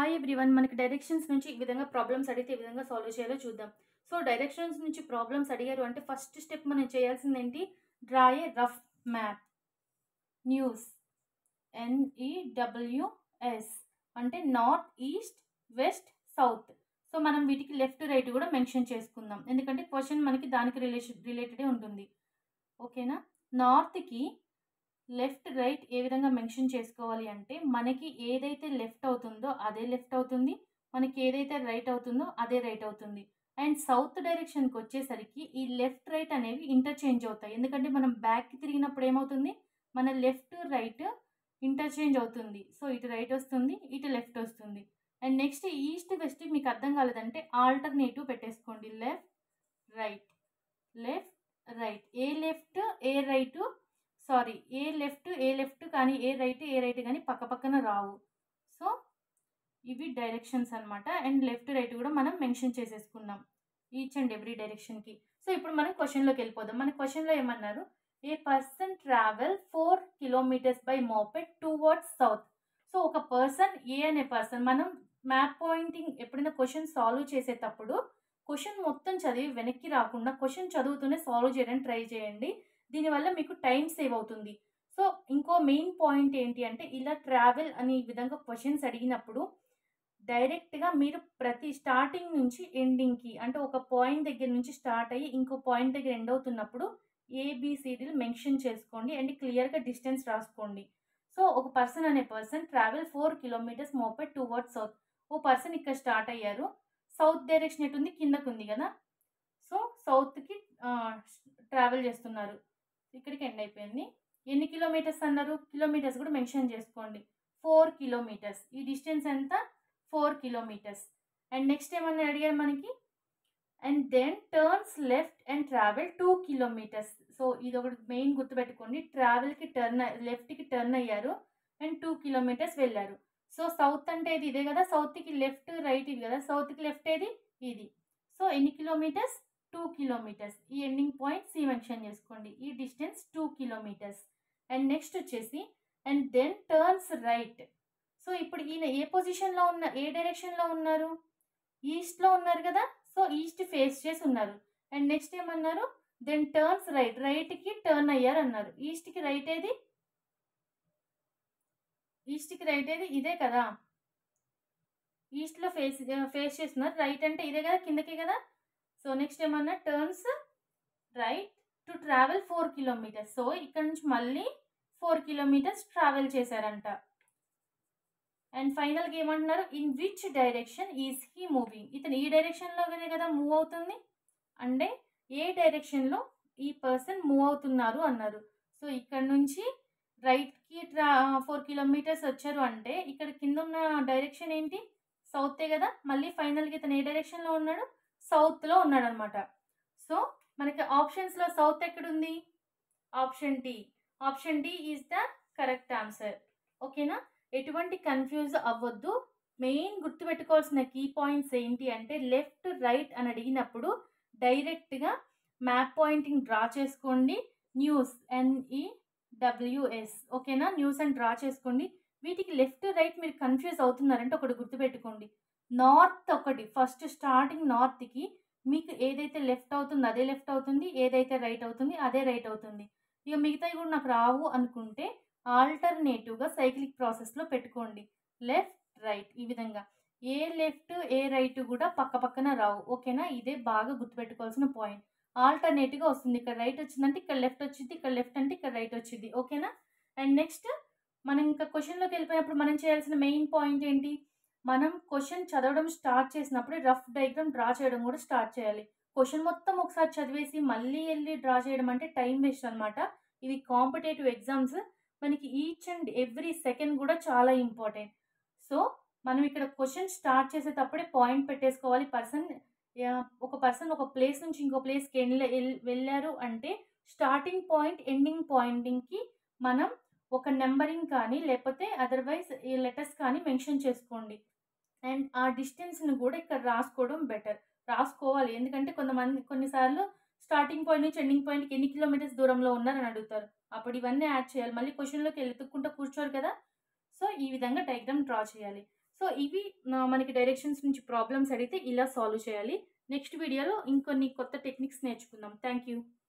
hi everyone మనకి directions నుంచి ఈ విధంగా ప్రాబ్లమ్స్ అడిగితే ఈ విధంగా సాల్వ్ చేయాలో చూద్దాం సో డైరెక్షన్స్ నుంచి ప్రాబ్లమ్స్ అడిగారు అంటే ఫస్ట్ స్టెప్ మనం చేయాల్సింది ఏంటి డ్రా ఏ రఫ్ మ్యాప్ న్యూస్ ఎన్ఈడబ్ల్యూఎస్ అంటే north east west south so మనం వీటికి లెఫ్ట్ రైట్ కూడా మెన్షన్ చేసుకుందాం ఎందుకంటే క్వశ్చన్ మనకి దానికి రిలేషన్ రిలేటెడే ఉంటుంది ఓకేనా నార్త్కి లెఫ్ట్ రైట్ ఏ విధంగా మెన్షన్ చేసుకోవాలి అంటే మనకి ఏదైతే లెఫ్ట్ అవుతుందో అదే లెఫ్ట్ అవుతుంది మనకి ఏదైతే రైట్ అవుతుందో అదే రైట్ అవుతుంది అండ్ సౌత్ డైరెక్షన్కి వచ్చేసరికి ఈ లెఫ్ట్ రైట్ అనేవి ఇంటర్చేంజ్ అవుతాయి ఎందుకంటే మనం బ్యాక్కి తిరిగినప్పుడు ఏమవుతుంది మన లెఫ్ట్ రైట్ ఇంటర్చేంజ్ అవుతుంది సో ఇటు రైట్ వస్తుంది ఇటు లెఫ్ట్ వస్తుంది అండ్ నెక్స్ట్ ఈస్ట్ వెస్ట్ మీకు అర్థం కాలేదంటే ఆల్టర్నేటివ్ పెట్టేసుకోండి left right left right a left a right sorry a left a left కానీ ఏ రైట్ ఏ రైట్ కానీ పక్క పక్కన రావు సో ఇవి డైరెక్షన్స్ అనమాట అండ్ లెఫ్ట్ రైట్ కూడా మనం మెన్షన్ చేసేసుకున్నాం ఈచ్ అండ్ ఎవ్రీ డైరెక్షన్కి సో ఇప్పుడు మనం క్వశ్చన్లోకి వెళ్ళిపోదాం మన క్వశ్చన్లో ఏమన్నారు a person travel four kilometres by moped towards south so ఒక పర్సన్ ఏ అనే పర్సన్ మనం మ్యాప్ పాయింటింగ్ ఎప్పుడైనా క్వశ్చన్ సాల్వ్ చేసేటప్పుడు క్వశ్చన్ మొత్తం చదివి వెనక్కి రాకుండా క్వశ్చన్ చదువుతూనే సాల్వ్ చేయడానికి ట్రై చేయండి దీనివల్ల మీకు టైం సేవ్ అవుతుంది సో ఇంకో మెయిన్ పాయింట్ ఏంటి అంటే ఇలా ట్రావెల్ అనే విధంగా క్వశ్చన్స్ అడిగినప్పుడు డైరెక్ట్గా మీరు ప్రతి స్టార్టింగ్ నుంచి ఎండింగ్కి అంటే ఒక పాయింట్ దగ్గర నుంచి స్టార్ట్ అయ్యి ఇంకో పాయింట్ దగ్గర ఎండ్ అవుతున్నప్పుడు ఏబిసిడీలు మెన్షన్ చేసుకోండి అండ్ క్లియర్గా డిస్టెన్స్ రాసుకోండి సో ఒక పర్సన్ అనే person travel four kilometres moped towards south ఓ పర్సన్ ఇక్కడ స్టార్ట్ అయ్యారు సౌత్ డైరెక్షన్ ఎటు ఉంది కిందకు ఉంది కదా సో సౌత్కి ట్రావెల్ చేస్తున్నారు ఇక్కడికి ఎండ్ అయిపోయింది ఎన్ని కిలోమీటర్స్ అన్నారు కిలోమీటర్స్ కూడా మెన్షన్ చేసుకోండి ఫోర్ కిలోమీటర్స్ ఈ డిస్టెన్స్ ఎంత ఫోర్ కిలోమీటర్స్ అండ్ నెక్స్ట్ ఏమన్నా అడిగారు మనకి and then turns left and travel two kilometres so ఇది ఒకటి మెయిన్ గుర్తుపెట్టుకోండి ట్రావెల్కి టర్న్ లెఫ్ట్కి టర్న్ అయ్యారు అండ్ టూ కిలోమీటర్స్ వెళ్ళారు సో సౌత్ అంటే ఇది ఇదే కదా సౌత్కి లెఫ్ట్ రైట్ ఇది కదా సౌత్కి లెఫ్ట్ ఏది ఇది సో ఎన్ని కిలోమీటర్స్ టూ కిలోమీటర్స్ ఈ ఎండింగ్ పాయింట్ సి మెన్షన్ చేసుకోండి ఈ distance two kilometres and next వచ్చేసి and then turns right so ఇప్పుడు ఈయన ఏ పొజిషన్లో ఉన్న ఏ డైరెక్షన్లో ఉన్నారు ఈస్ట్లో ఉన్నారు కదా సో ఈస్ట్ ఫేస్ చేసి ఉన్నారు అండ్ నెక్స్ట్ ఏమన్నారు దెన్ టర్న్స్ రైట్ రైట్కి టర్న్ అయ్యారు అన్నారు ఈస్ట్కి రైట్ ఏది ఈస్ట్కి రైట్ ఏది ఇదే కదా ఈస్ట్లో ఫేస్ ఫేస్ చేస్తున్నారు రైట్ అంటే ఇదే కదా కిందకే కదా సో నెక్స్ట్ ఏమన్నా turns right to travel four kilometres so ఇక్కడ నుంచి మళ్ళీ ఫోర్ కిలోమీటర్స్ ట్రావెల్ చేశారంట అండ్ ఫైనల్గా ఏమంటున్నారు in which direction is he moving ఇతను ఈ డైరెక్షన్లోనే కదా మూవ్ అవుతుంది అంటే ఏ డైరెక్షన్లో ఈ పర్సన్ మూవ్ అవుతున్నారు అన్నారు సో ఇక్కడ నుంచి రైట్కి ట్రా ఫోర్ కిలోమీటర్స్ వచ్చారు అంటే ఇక్కడ కింద ఉన్న డైరెక్షన్ ఏంటి సౌతే కదా మళ్ళీ ఫైనల్గా ఇతను ఏ డైరెక్షన్లో ఉన్నాడు సౌత్లో ఉన్నాడు అనమాట సో మనకి ఆప్షన్స్లో సౌత్ ఎక్కడుంది option D option D is the correct answer ఓకేనా ఎటువంటి కన్ఫ్యూజ్ అవ్వద్దు మెయిన్ గుర్తుపెట్టుకోవాల్సిన కీ పాయింట్స్ ఏంటి అంటే లెఫ్ట్ రైట్ అని అడిగినప్పుడు డైరెక్ట్గా మ్యాప్ పాయింటింగ్ డ్రా చేసుకోండి న్యూస్ ఎన్ఈ డబ్ల్యూఎస్ ఓకేనా న్యూస్ అని డ్రా చేసుకోండి వీటికి లెఫ్ట్ రైట్ మీరు కన్ఫ్యూజ్ అవుతున్నారంటే ఒకటి గుర్తుపెట్టుకోండి నార్త్ ఒకటి ఫస్ట్ స్టార్టింగ్ నార్త్కి మీకు ఏదైతే లెఫ్ట్ అవుతుందో అదే లెఫ్ట్ అవుతుంది ఏదైతే రైట్ అవుతుంది అదే రైట్ అవుతుంది ఇక మిగతావి కూడా నాకు రావు అనుకుంటే ఆల్టర్నేటివ్గా సైక్లిక్ ప్రాసెస్లో పెట్టుకోండి లెఫ్ట్ రైట్ ఈ విధంగా ఏ లెఫ్ట్ ఏ రైట్ కూడా పక్క పక్కన రావు ఓకేనా ఇదే బాగా గుర్తుపెట్టుకోవాల్సిన పాయింట్ ఆల్టర్నేటివ్గా వస్తుంది ఇక్కడ రైట్ వచ్చిందంటే ఇక్కడ లెఫ్ట్ వచ్చింది ఇక్కడ లెఫ్ట్ అంటే ఇక్కడ రైట్ వచ్చింది ఓకేనా అండ్ నెక్స్ట్ మనం ఇంకా క్వశ్చన్లోకి వెళ్ళిపోయినప్పుడు మనం చేయాల్సిన మెయిన్ పాయింట్ ఏంటి మనం క్వశ్చన్ చదవడం స్టార్ట్ చేసినప్పుడు రఫ్ డయాగ్రామ్ డ్రా చేయడం కూడా స్టార్ట్ చేయాలి క్వశ్చన్ మొత్తం ఒకసారి చదివేసి మళ్ళీ వెళ్ళి డ్రా చేయడం అంటే టైం వేస్ట్ అనమాట ఇవి కాంపిటేటివ్ ఎగ్జామ్స్ మనకి ఈచ్ అండ్ ఎవ్రీ సెకండ్ కూడా చాలా ఇంపార్టెంట్ సో మనం ఇక్కడ క్వశ్చన్ స్టార్ట్ చేసేటప్పుడే పాయింట్ పెట్టేసుకోవాలి పర్సన్ ఒక పర్సన్ ఒక ప్లేస్ నుంచి ఇంకో ప్లేస్కి వెళ్ళ వెళ్ళారు అంటే స్టార్టింగ్ పాయింట్ ఎండింగ్ పాయింటింగ్కి మనం ఒక నెంబరింగ్ కానీ లేకపోతే అదర్వైజ్ ఈ లెటర్స్ కానీ మెన్షన్ చేసుకోండి అండ్ ఆ డిస్టెన్స్ని కూడా ఇక్కడ రాసుకోవడం బెటర్ రాసుకోవాలి ఎందుకంటే కొంతమంది కొన్నిసార్లు స్టార్టింగ్ పాయింట్ నుంచి ఎండింగ్ పాయింట్కి ఎన్ని కిలోమీటర్స్ దూరంలో ఉన్నారని అడుగుతారు అప్పుడు ఇవన్నీ యాడ్ చేయాలి మళ్ళీ క్వశ్చన్లోకి వెతుక్కుంటూ కూర్చోరు కదా సో ఈ విధంగా డయాగ్రామ్ డ్రా చేయాలి సో ఇవి ఆ, మనకి డైరెక్షన్స్ నుంచి ప్రాబ్లమ్స్ అడిగితే ఇలా సాల్వ్ చేయాలి నెక్స్ట్ వీడియోలో ఇంకొన్ని కొత్త టెక్నిక్స్ నేర్చుకుందాం థ్యాంక్ యూ